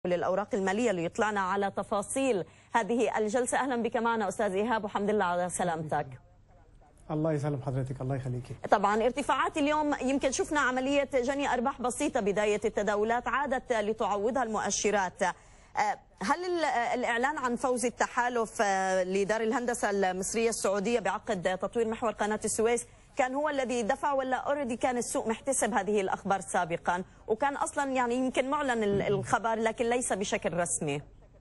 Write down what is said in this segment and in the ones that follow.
للأوراق المالية ليطلعنا على تفاصيل هذه الجلسة أهلا بك معنا أستاذ إيهاب وحمد لله على سلامتك الله يسلم حضرتك الله يخليكي طبعا ارتفاعات اليوم يمكن شفنا عملية جني أرباح بسيطة بداية التداولات عادت لتعوضها المؤشرات هل الإعلان عن فوز التحالف لدار الهندسة المصرية السعودية بعقد تطوير محور قناة السويس كان هو الذي دفع ولا اوريدي كان السوق محتسب هذه الاخبار سابقا وكان اصلا يعني يمكن معلن الخبر لكن ليس بشكل رسمي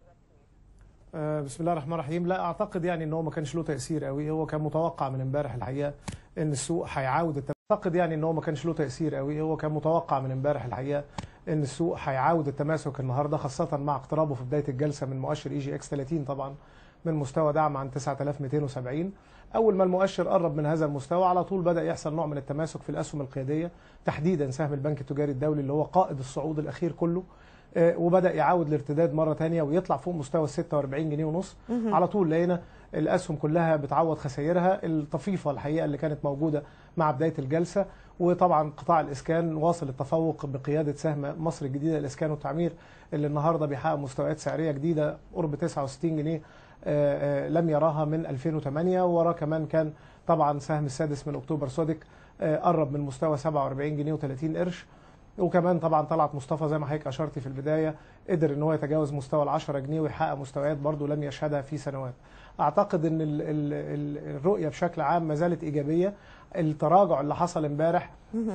بسم الله الرحمن الرحيم لا اعتقد يعني ان هو ما كانش له تاثير قوي هو كان متوقع من امبارح الحقيقه ان السوق هيعاود اعتقد يعني ان هو ما كانش له تاثير قوي هو كان متوقع من امبارح الحقيقه ان السوق هيعاود التماسك النهارده خاصه مع اقترابه في بدايه الجلسه من مؤشر اي جي اكس 30 طبعا من مستوى دعم عن 9270 اول ما المؤشر قرب من هذا المستوى على طول بدا يحصل نوع من التماسك في الاسهم القياديه تحديدا سهم البنك التجاري الدولي اللي هو قائد الصعود الاخير كله وبدا يعاود الارتداد مره ثانيه ويطلع فوق مستوى 46 جنيه ونص على طول لقينا الاسهم كلها بتعوض خسائرها الطفيفه الحقيقه اللي كانت موجوده مع بدايه الجلسه وطبعا قطاع الاسكان واصل التفوق بقياده سهم مصر الجديده للاسكان والتعمير اللي النهارده بيحقق مستويات سعريه جديده قرب 69 جنيه لم يراها من 2008 وراه كمان كان طبعا سهم السادس من اكتوبر صدق قرب من مستوى 47 جنيه و30 قرش وكمان طبعا طلعت مصطفى زي ما حضرتك اشرتي في البدايه قدر ان هو يتجاوز مستوى ال 10 جنيه ويحقق مستويات برضه لم يشهدها في سنوات. اعتقد ان ال ال الرؤيه بشكل عام ما زالت ايجابيه التراجع اللي حصل امبارح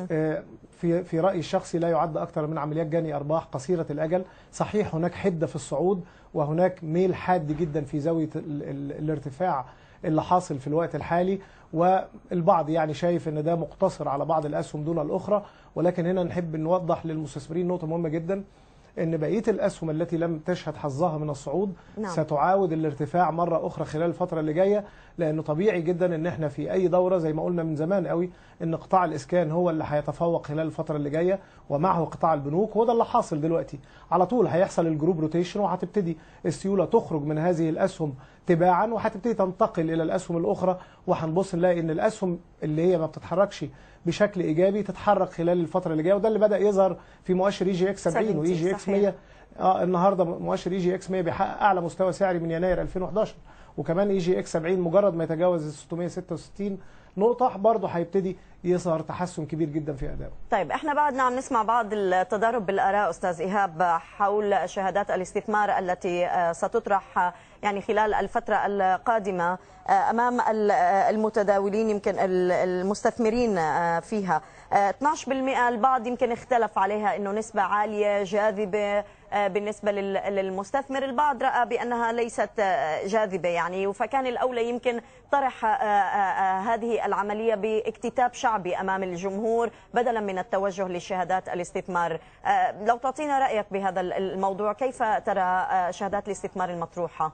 في في رايي الشخصي لا يعد اكثر من عمليات جني ارباح قصيره الاجل صحيح هناك حده في الصعود وهناك ميل حاد جدا في زاويه ال ال الارتفاع اللي حاصل في الوقت الحالي والبعض يعني شايف ان ده مقتصر على بعض الاسهم دون الاخرى ولكن هنا نحب نوضح للمستثمرين نقطه مهمه جدا ان بقيه الاسهم التي لم تشهد حظها من الصعود نعم. ستعاود الارتفاع مره اخرى خلال الفتره اللي جايه لانه طبيعي جدا ان احنا في اي دوره زي ما قلنا من زمان قوي ان قطاع الاسكان هو اللي هيتفوق خلال الفتره اللي جايه ومعه قطاع البنوك وده اللي حاصل دلوقتي على طول هيحصل الجروب روتيشن وهتبتدي السيوله تخرج من هذه الاسهم تباعا وهتبتدي تنتقل الى الاسهم الاخرى وهنبص نلاقي ان الاسهم اللي هي ما بتتحركش بشكل ايجابي تتحرك خلال الفتره اللي جايه وده اللي بدا يظهر في مؤشر اي جي اكس 70 واي جي اكس 100 اه النهارده مؤشر اي جي اكس 100 بيحقق اعلى مستوى سعري من يناير 2011 وكمان اي جي اكس 70 مجرد ما يتجاوز ال 666 نقطة برضه هيبتدي يظهر تحسن كبير جدا في أدائه. طيب احنا بعدنا عم نسمع بعض التضارب بالآراء أستاذ إيهاب حول شهادات الاستثمار التي ستطرح يعني خلال الفترة القادمة أمام المتداولين يمكن المستثمرين فيها 12% البعض يمكن اختلف عليها أنه نسبة عالية جاذبة بالنسبة للمستثمر البعض رأى بأنها ليست جاذبة يعني فكان الأولى يمكن طرح هذه العملية باكتتاب شعبي أمام الجمهور بدلا من التوجه لشهادات الاستثمار لو تعطينا رأيك بهذا الموضوع كيف ترى شهادات الاستثمار المطروحة؟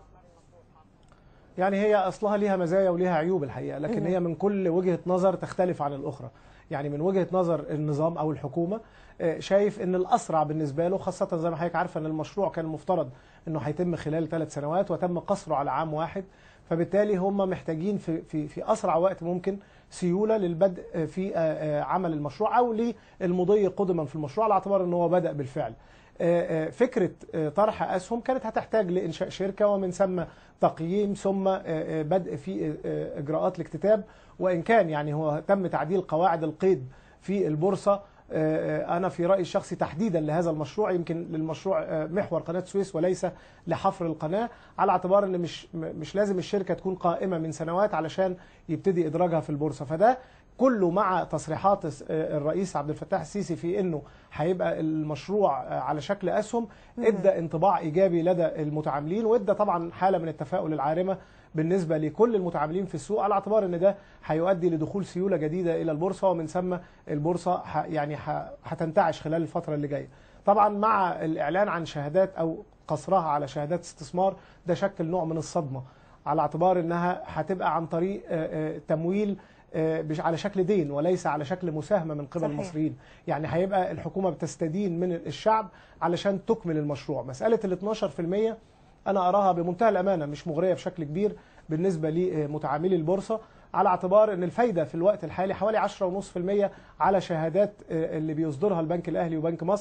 يعني هي اصلها ليها مزايا وليها عيوب الحقيقه لكن هي من كل وجهه نظر تختلف عن الاخرى يعني من وجهه نظر النظام او الحكومه شايف ان الاسرع بالنسبه له خاصه زي ما حضرتك عارفه ان المشروع كان المفترض انه هيتم خلال ثلاث سنوات وتم قصره على عام واحد فبالتالي هم محتاجين في في في اسرع وقت ممكن سيوله للبدء في عمل المشروع او للمضي قدما في المشروع على اعتبار ان هو بدا بالفعل فكره طرح اسهم كانت هتحتاج لانشاء شركه ومن ثم تقييم ثم بدء في اجراءات الاكتتاب وان كان يعني هو تم تعديل قواعد القيد في البورصه انا في رايي الشخصي تحديدا لهذا المشروع يمكن للمشروع محور قناه السويس وليس لحفر القناه على اعتبار ان مش مش لازم الشركه تكون قائمه من سنوات علشان يبتدي ادراجها في البورصه فده كله مع تصريحات الرئيس عبد الفتاح السيسي في انه هيبقى المشروع على شكل اسهم ادى انطباع ايجابي لدى المتعاملين وادى طبعا حاله من التفاؤل العارمه بالنسبه لكل المتعاملين في السوق على اعتبار ان ده هيؤدي لدخول سيوله جديده الى البورصه ومن ثم البورصه يعني هتنتعش خلال الفتره اللي جايه. طبعا مع الاعلان عن شهادات او قصرها على شهادات استثمار ده شكل نوع من الصدمه على اعتبار انها هتبقى عن طريق تمويل على شكل دين وليس على شكل مساهمه من قبل المصريين يعني هيبقى الحكومه بتستدين من الشعب علشان تكمل المشروع مساله ال 12% انا اراها بمنتهى الامانه مش مغريه بشكل كبير بالنسبه لمتعاملي البورصه على اعتبار ان الفايده في الوقت الحالي حوالي 10.5% على شهادات اللي بيصدرها البنك الاهلي وبنك مصر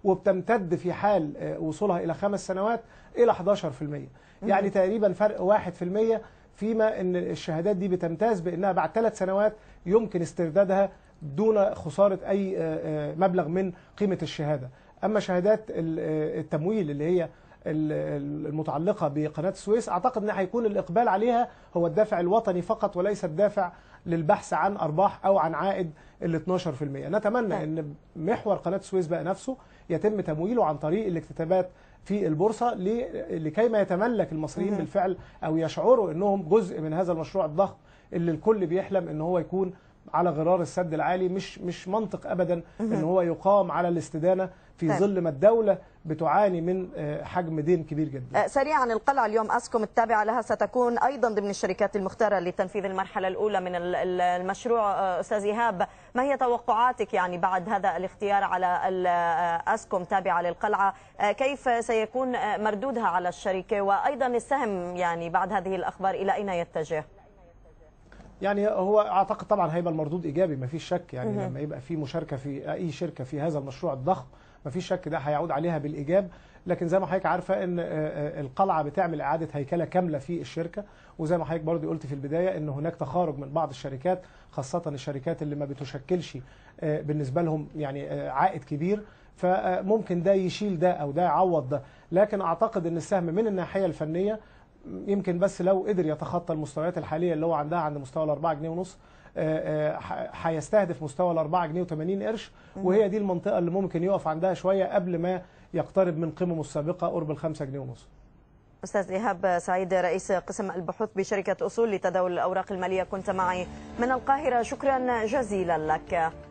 وبتمتد في حال آه، وصولها الى خمس سنوات الى 11% يعني تقريبا فرق 1% فيما ان الشهادات دي بتمتاز بانها بعد ثلاث سنوات يمكن استردادها دون خساره اي آه، آه، مبلغ من قيمه الشهاده اما شهادات ال- آه، التمويل اللي هي ال- المتعلقه بقناه السويس اعتقد ان هيكون الاقبال عليها هو الدافع الوطني فقط وليس الدافع للبحث عن ارباح او عن عائد ال 12% نتمنى ان محور قناه السويس بقى نفسه يتم تمويله عن طريق الاكتتابات في البورصه ل- لكي ما يتملك المصريين بالفعل او يشعروا انهم جزء من هذا المشروع الضخم اللي الكل بيحلم ان هو يكون على غرار السد العالي مش مش منطق ابدا ان هو يقام على الاستدانه في طيب. ظل ما الدوله بتعاني من آه، حجم دين كبير جدا آه، سريعا القلعة اليوم أسكوم التابعة لها ستكون أيضا ضمن الشركات المختارة لتنفيذ المرحلة الأولى من ال- ال- المشروع آه، أستاذ إيهاب ما هي توقعاتك يعني بعد هذا الاختيار على ال- آه، أسكوم تابعة للقلعة آه، كيف سيكون آه، مردودها على الشركة وأيضا السهم يعني بعد هذه الأخبار إلى أين يتجه يعني هو اعتقد طبعا هيبقى المردود ايجابي ما فيش شك يعني لما يبقى في مشاركه في اي شركه في هذا المشروع الضخم ما فيش شك ده هيعود عليها بالايجاب لكن زي ما حضرتك عارفه ان آه، آه، القلعه بتعمل اعاده هيكله كامله في الشركه وزي ما حضرتك برضه قلت في البدايه ان هناك تخارج من بعض الشركات خاصه الشركات اللي ما بتشكلش آه، بالنسبه لهم يعني آه، عائد كبير فممكن ده يشيل ده او ده يعوض ده لكن اعتقد ان السهم من الناحيه الفنيه يمكن بس لو قدر يتخطى المستويات الحاليه اللي هو عندها عند مستوى ال 4 جنيه ونص آه، آه، ح- هيستهدف مستوى ال 4 جنيه و80 قرش وهي دي المنطقه اللي ممكن يقف عندها شويه قبل ما يقترب من قممه السابقه قرب ال 5 جنيه ونص أستاذ إيهاب سعيد رئيس قسم البحوث بشركة أصول لتداول الأوراق المالية كنت معي من القاهرة شكرا جزيلا لك